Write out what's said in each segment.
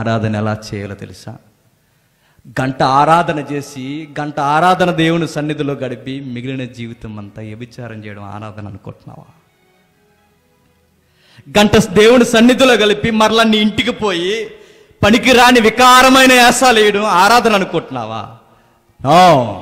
ఆరాధన ఎలా చేయాలో తెలుసా గంట ఆరాధన చేసి గంట ఆరాధన దేవుని సన్నిధిలో గడిపి మిగిలిన జీవితం అంతా వ్యభిచారం చేయడం ఆరాధన అనుకుంటున్నావా గంట దేవుని సన్నిధిలో కలిపి మరలా నీ ఇంటికి పోయి పనికిరాని వికారమైన యాసాలు వేయడం ఆరాధన అనుకుంటున్నావా నో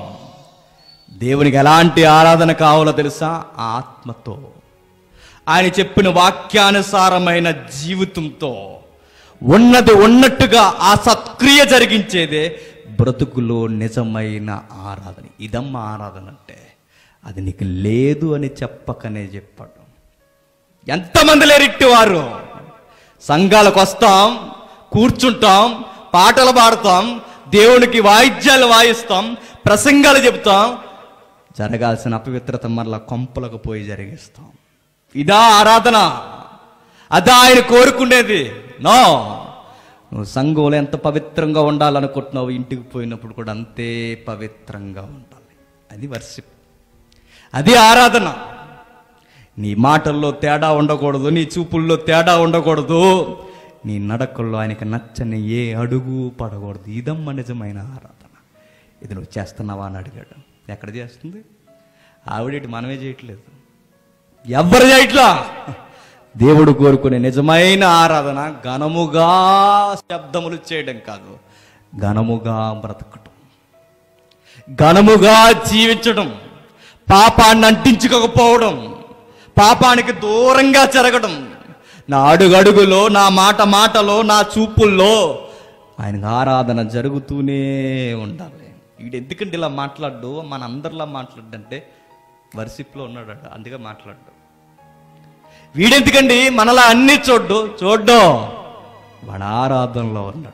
దేవునికి ఎలాంటి ఆరాధన కావాలో తెలుసా ఆత్మతో ఆయన చెప్పిన వాక్యానుసారమైన జీవితంతో ఉన్నది ఉన్నట్టుగా ఆ సత్క్రియ జరిగించేదే బ్రతుకులో నిజమైన ఆరాధన ఇదమ్మ ఆరాధన అంటే అది నీకు లేదు అని చెప్పకనే చెప్పాడు ఎంతమంది లేరిట్టి వారు సంఘాలకు వస్తాం కూర్చుంటాం పాటలు పాడతాం దేవునికి వాయిద్యాలు వాయిస్తాం ప్రసంగాలు చెబుతాం జరగాల్సిన అపవిత్రత మరలా కొంపలకు పోయి జరిగిస్తాం ఇదా ఆరాధన అదా ఆయన కోరుకునేది నో నువ్వు సంఘంలో ఎంత పవిత్రంగా ఉండాలనుకుంటున్నావు ఇంటికి పోయినప్పుడు కూడా అంతే పవిత్రంగా ఉండాలి అది వర్షిప్ అది ఆరాధన నీ మాటల్లో తేడా ఉండకూడదు నీ చూపుల్లో తేడా ఉండకూడదు నీ నడకల్లో ఆయనకి నచ్చని ఏ అడుగు పడకూడదు ఇదమ్మ నిజమైన ఆరాధన ఇది నువ్వు చేస్తున్నావా అని అడిగాడు ఎక్కడ చేస్తుంది ఆవిడేటి మనమే చేయట్లేదు ఎవ్వరు చేయట్లా దేవుడు కోరుకునే నిజమైన ఆరాధన ఘనముగా శబ్దములు చేయడం కాదు ఘనముగా బ్రతకటం ఘనముగా జీవించడం పాపాన్ని అంటించుకోకపోవడం పాపానికి దూరంగా జరగడం నా అడుగడుగులో నా మాట మాటలో నా చూపుల్లో ఆయనకు ఆరాధన జరుగుతూనే ఉండాలి వీడు ఎందుకంటే ఇలా మాట్లాడు మన అందరిలా మాట్లాడంటే వర్షిప్లో ఉన్నాడు ఆడు. అందుకే మాట్లాడు వీడెందుకండి మనలా అన్ని చూడ్డు చూడ్డు వాడు ఆరాధనలో ఉన్నాడు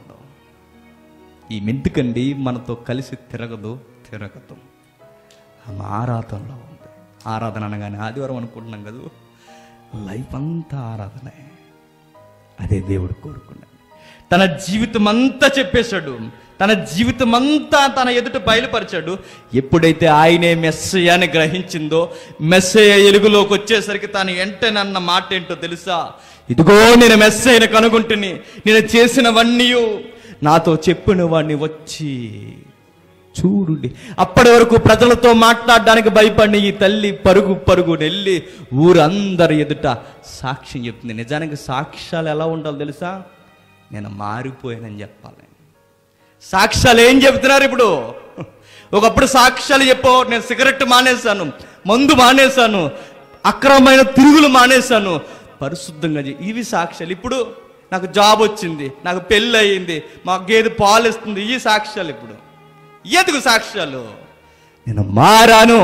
ఈ మెందుకండి మనతో కలిసి తిరగదు తిరగదు ఆమె ఆరాధనలో ఉంది ఆరాధన అనగానే ఆదివారం అనుకుంటున్నాం కదా లైఫ్ అంతా ఆరాధనే అదే దేవుడు కోరుకున్నాడు తన జీవితం అంతా చెప్పేశాడు తన జీవితం అంతా తన ఎదుట బయలుపరిచాడు ఎప్పుడైతే ఆయనే మెస్సయ్యాన్ని గ్రహించిందో మెస్సయ్య ఎలుగులోకి వచ్చేసరికి తాను వెంటనన్న మాట ఏంటో తెలుసా ఇదిగో నేను మెస్సయ్యను కనుగొంటుని నేను చేసినవన్నీ నాతో చెప్పిన వాడిని వచ్చి చూడుండి అప్పటి వరకు ప్రజలతో మాట్లాడడానికి భయపడిన ఈ తల్లి పరుగు పరుగు వెళ్ళి ఊరందరి ఎదుట సాక్ష్యం చెప్తుంది నిజానికి సాక్ష్యాలు ఎలా ఉండాలో తెలుసా నేను మారిపోయానని చెప్పాలి సాక్ష్యాలు ఏం చెప్తున్నారు ఇప్పుడు ఒకప్పుడు సాక్ష్యాలు చెప్పో నేను సిగరెట్ మానేశాను మందు మానేశాను అక్రమమైన తిరుగులు మానేశాను పరిశుద్ధంగా చే- ఇవి సాక్ష్యాలు ఇప్పుడు నాకు జాబ్ వచ్చింది నాకు పెళ్ళి అయ్యింది మా గేదె పాలు ఇస్తుంది ఈ సాక్ష్యాలు ఇప్పుడు ఎందుకు సాక్ష్యాలు నేను మారాను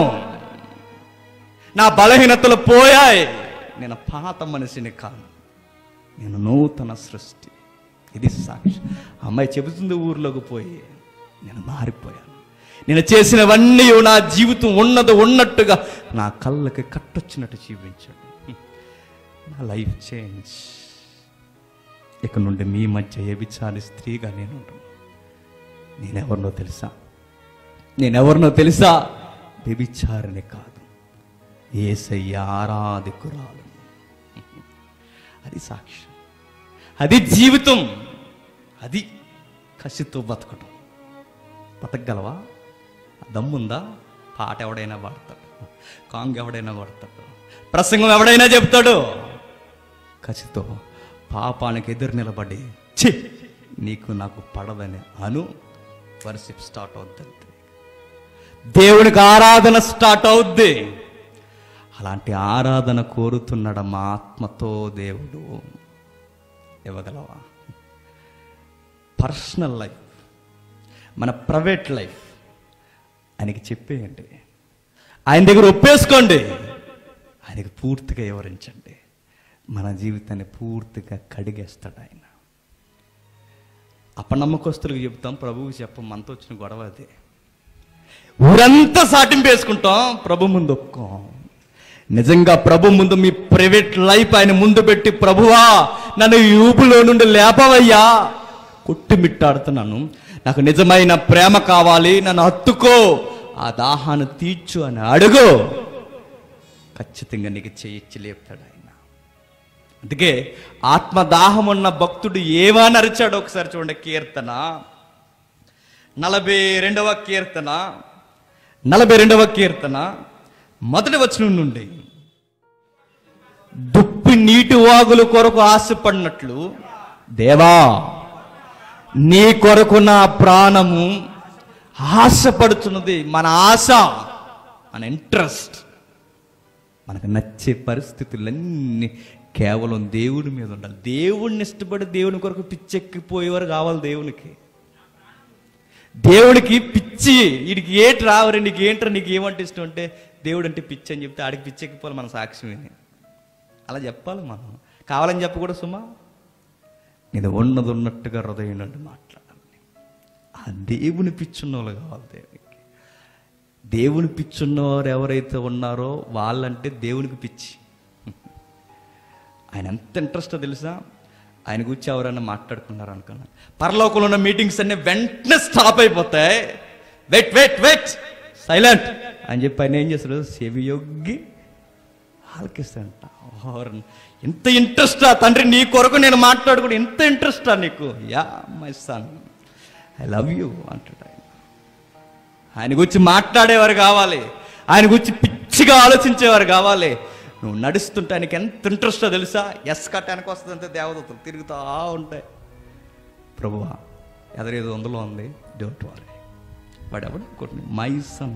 నా బలహీనతలు పోయాయి నేను పాత మనిషిని కాను నేను నూతన సృష్టి ఇది సాక్షి ఆ అమ్మాయి చెబుతుంది ఊర్లోకి పోయి నేను మారిపోయాను నేను చేసినవన్నీ నా జీవితం ఉన్నది ఉన్నట్టుగా నా కళ్ళకి కట్టొచ్చినట్టు జీవించాడు నా లైఫ్ చేంజ్ ఇక నుండి మీ మధ్య వ్యభిచారి స్త్రీగా నేను ఉంటాను నేనెవరినో తెలుసా నేనెవరినో తెలుసా వ్యభిచారిని కాదు ఏసయ్య ఆరాధికురాలు అది సాక్ష్యం అది జీవితం అది కసితో బతకటం బతకగలవా దమ్ముందా పాట ఎవడైనా పాడతాడు కాంగ్ ఎవడైనా పాడతాడు ప్రసంగం ఎవడైనా చెప్తాడు కసితో పాపానికి ఎదురు నిలబడి ఛీ నీకు నాకు పడదని అను వర్షిప్ స్టార్ట్ అవుద్ది దేవునికి ఆరాధన స్టార్ట్ అవుద్ది అలాంటి ఆరాధన కోరుతున్నాడు మా ఆత్మతో దేవుడు ఇవ్వగలవా పర్సనల్ లైఫ్ మన ప్రైవేట్ లైఫ్ ఆయనకి చెప్పేయండి ఆయన దగ్గర ఒప్పేసుకోండి ఆయనకి పూర్తిగా వివరించండి మన జీవితాన్ని పూర్తిగా కడిగేస్తాడు ఆయన అపనమ్మకస్తులకు చెప్తాం ప్రభువుకి చెప్పం మనతో వచ్చిన గొడవ అదే ఊరంతా సాటింపు వేసుకుంటాం ప్రభు ముందు ఒప్పుకోం నిజంగా ప్రభు ముందు మీ ప్రైవేట్ లైఫ్ ఆయన ముందు పెట్టి ప్రభువా నన్ను ఈ ఊపులో నుండి లేపవయ్యా కొట్టుమిట్టాడుతున్నాను నాకు నిజమైన ప్రేమ కావాలి నన్ను హత్తుకో ఆ దాహాన్ని తీర్చు అని అడుగు ఖచ్చితంగా నీకు చేయించి లేపుతాడు ఆయన అందుకే ఆత్మదాహం ఉన్న భక్తుడు ఏమని అరిచాడు ఒకసారి చూడండి కీర్తన నలభై రెండవ కీర్తన నలభై రెండవ కీర్తన మొదటి వచనం నుండి దుప్పి నీటి వాగుల కొరకు ఆశపడినట్లు దేవా నీ కొరకు నా ప్రాణము ఆశపడుతున్నది మన ఆశ మన ఇంట్రెస్ట్ మనకు నచ్చే పరిస్థితులన్నీ కేవలం దేవుని మీద ఉండాలి దేవుడిని ఇష్టపడి దేవుని కొరకు పిచ్చెక్కిపోయేవారు కావాలి దేవునికి దేవుడికి పిచ్చి వీడికి ఏంటి రావరు నీకు ఏంట్రా నీకు ఏమంటే ఇష్టం అంటే దేవుడు అంటే పిచ్చి అని చెప్తే ఆడికి పిచ్చెక్కిపోవాలి మన సాక్ష్యమే అలా చెప్పాలి మనం కావాలని చెప్పకూడదు సుమా ఇది ఉన్నది ఉన్నట్టుగా హృదయం నుండి మాట్లాడాలి ఆ దేవుని పిచ్చున్నోళ్ళు కావాలి దేవునికి దేవుని పిచ్చున్నవారు ఎవరైతే ఉన్నారో వాళ్ళంటే దేవునికి పిచ్చి ఆయన ఎంత ఇంట్రెస్ట్ తెలుసా ఆయన గురించి ఎవరైనా మాట్లాడుకున్నారు అనుకున్నాను పరలోకంలో ఉన్న మీటింగ్స్ అన్ని వెంటనే స్టాప్ అయిపోతాయి వెయిట్ వెయిట్ వెయిట్ సైలెంట్ అని చెప్పి ఆయన ఏం చేస్తాడు చెవియొగ్గి ఆలకిస్తాడంట ఓర్ని. ఎంత ఇంట్రెస్టా తండ్రి నీ కొరకు నేను మాట్లాడుకుని ఎంత ఇంట్రెస్టా నీకు yeah my son I love you అంటాడు ఆయన ఆయన గురించి మాట్లాడేవారు కావాలి ఆయన గురించి పిచ్చిగా ఆలోచించేవారు కావాలి నువ్వు నడుస్తుంటే ఆయనకి ఎంత ఇంట్రెస్టో తెలుసా ఎస్ కట్టానికి వస్తుందంటే దేవదత్తులు తిరుగుతూ ఉంటాయి ప్రభువా ఎదరేదో అందులో ఉంది డోంట్ వారీ వాడు ఎవడు కొన్ని మై సన్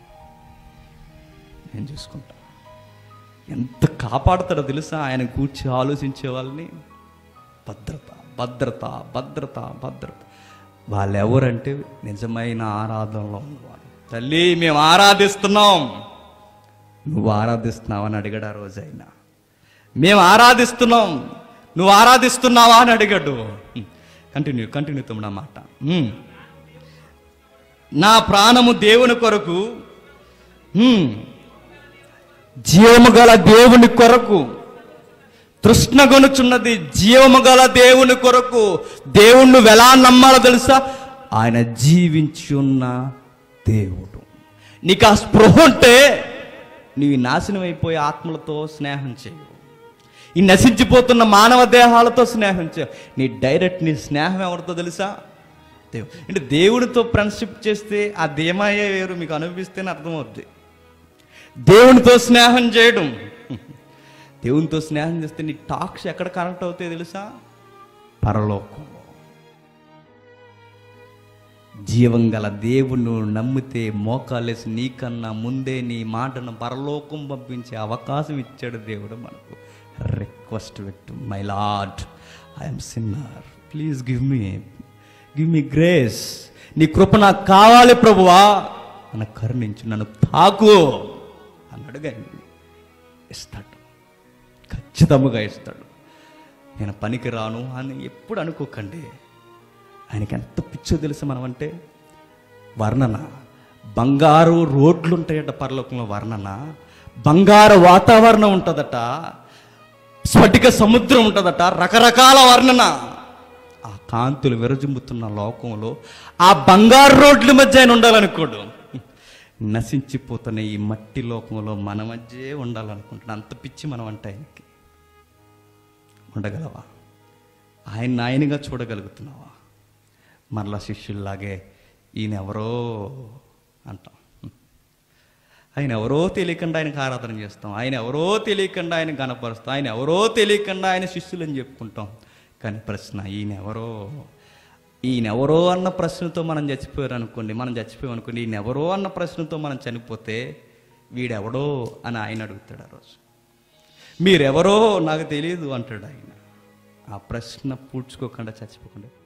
నేను చూసుకుంటా ఎంత కాపాడుతాడో తెలుసా ఆయన కూర్చి ఆలోచించే వాళ్ళని భద్రత భద్రత భద్రత భద్రత వాళ్ళు ఎవరంటే నిజమైన ఆరాధనలో ఉన్నవాడు తల్లి మేము ఆరాధిస్తున్నాం నువ్వు ఆరాధిస్తున్నావా అని అడిగాడు ఆ రోజైనా మేము ఆరాధిస్తున్నాం నువ్వు ఆరాధిస్తున్నావా అని అడిగాడు కంటిన్యూ కంటిన్యూ తమ్ముడు ఆ మాట ఉమ్. నా ప్రాణము దేవుని కొరకు ఉమ్, జీవము గల దేవుని కొరకు తృష్ణగొనుచున్నది జీవము గల దేవుని కొరకు దేవుణ్ణి నువ్వు ఎలా నమ్మాలో తెలుసా ఆయన జీవించి ఉన్న దేవుడు నీకు ఆ స్పృహ ఉంటే నీవు ఈ నాశనం అయిపోయే ఆత్మలతో స్నేహం చేయవు ఈ నశించిపోతున్న మానవ దేహాలతో స్నేహం చేయవు నీ డైరెక్ట్ నీ స్నేహం ఎవరితో తెలుసా దేవుడు అంటే దేవుడితో ఫ్రెండ్షిప్ చేస్తే ఆ ధీమాయే వేరు మీకు అనిపిస్తేనే అర్థమవుద్ది దేవునితో స్నేహం చేయడం దేవునితో స్నేహం చేస్తే నీ టాక్స్ ఎక్కడ కనెక్ట్ అవుతాయి తెలుసా పరలోకంలో జీవం గల దేవుణ్ణి నమ్మితే మోకాలేసి నీకన్నా ముందే నీ మాటను పరలోకం పంపించే అవకాశం ఇచ్చాడు దేవుడు మనకు రిక్వెస్ట్ పెట్టు my Lord I'm sinner please give me give me grace నీ కృప నాకు కావాలి ప్రభువా నన్ను కరుణించు నన్ను తాకు అని అడగండి ఇస్తాడు ఖచ్చితంగా ఇస్తాడు నేను పనికి రాను అని ఎప్పుడు అనుకోకండి ఆయనకి ఎంత పిచ్చో తెలుసు మనం అంటే వర్ణన బంగారు రోడ్లు ఉంటాయట పరలోకంలో వర్ణన బంగారు వాతావరణం ఉంటుందట స్ఫటిక సముద్రం ఉంటుందట రకరకాల వర్ణన ఆ కాంతులు విరజిమ్ముతున్న లోకంలో ఆ బంగారు రోడ్ల మధ్య ఆయన ఉండాలనుకోడు నశించిపోతున్న ఈ మట్టి లోకంలో మన మధ్యే ఉండాలనుకుంటున్నా అంత పిచ్చి మనం అంటే ఆయనకి ఉండగలవా ఆయన ఆయనగా చూడగలుగుతున్నావా మరలా శిష్యుల్లాగే ఈయన ఎవరో అంటాం ఆయన ఎవరో తెలియకుండా ఆయనకు ఆరాధన చేస్తాం ఆయన ఎవరో తెలియకుండా ఆయన గణపరుస్తాం ఆయన ఎవరో తెలియకుండా ఆయన శిష్యులని చెప్పుకుంటాం కానీ ప్రశ్న ఈయన ఎవరో ఈయన ఎవరో అన్న ప్రశ్నతో మనం చచ్చిపోయారు అనుకోండి మనం చచ్చిపోయాం అనుకోండి ఈయన ఎవరో అన్న ప్రశ్నతో మనం చనిపోతే వీడెవడో అని ఆయన అడుగుతాడు ఆ రోజు మీరెవరో నాకు తెలియదు అంటాడు ఆయన ఆ ప్రశ్న పూడ్చుకోకుండా చచ్చిపోకుండా